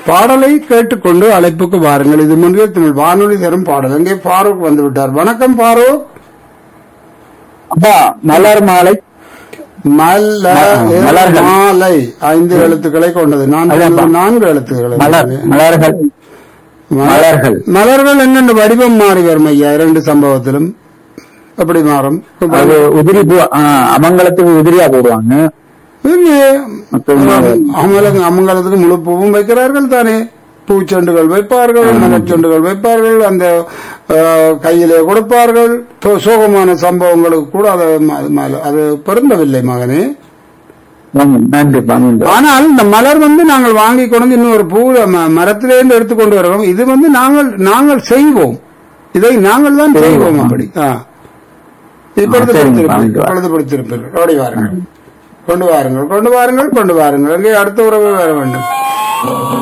பாடலை கேட்டுக்கொண்டு அழைப்புக்கு வாருங்கள் இது முன்பே தமிழ் வானொலி தரும் பாடல் அங்கே ஃபாரூக் வந்து விட்டார் வணக்கம் ஃபாரூக் அப்பா மலர் மாலை மல்ல மலர்கள். மாலை ஐந்து எழுத்துக்களை கொண்டது நான் அதான்ப்பா. சொன்னது நான்கு எழுத்துக்களை மலர் மலர்கள் மலர்கள். மலர்கள் என்னென்ன வடிவம் மாறி வரும் ஐயா இரண்டு சம்பவத்திலும் எப்படி மாறும் அது உதிரி பூ ஆ, அமங்கலத்துக்கு உதிரியா போடுவாங்க இல்லையே. மத்தது அமல அமங்கலத்துக்கு முழு பூவும் வைக்கிறார்கள் தானே பூச்செண்டுகள் வைப்பார்கள் மலச்செண்டுகள் வைப்பார்கள் அந்த அஹ், கையிலே கொடுப்பார்கள் சோ- சோகமான சம்பவங்களுக்கு கூட அது ம- ம- அது பொருந்தவில்லை மகனே ஆமா, நன்றிப்பா நன்றி ஆனால் இந்த மலர் வந்து நாங்கள் வாங்கி கொண்டு வந்து இன்னொரு பூ ம- மரத்திலிருந்து எடுத்துக்கொண்டு வருவோம் இது வந்து நாங்கள் நாங்கள் செய்வோம் இதை நாங்கள் தான் செய்வோம் அப்படி ஆ. இப்பொழுது ஆ, சரிங்க, படித்திருப்பீர்கள் வாங்கிட்டு வா. இப்பொழுது படித்திருப்பீர்கள் ஓடி வாருங்கள் கொண்டு வாருங்கள் கொண்டு வாருங்கள் கொண்டு வாருங்கள் அங்கே அடுத்த உறவு வர வேண்டும்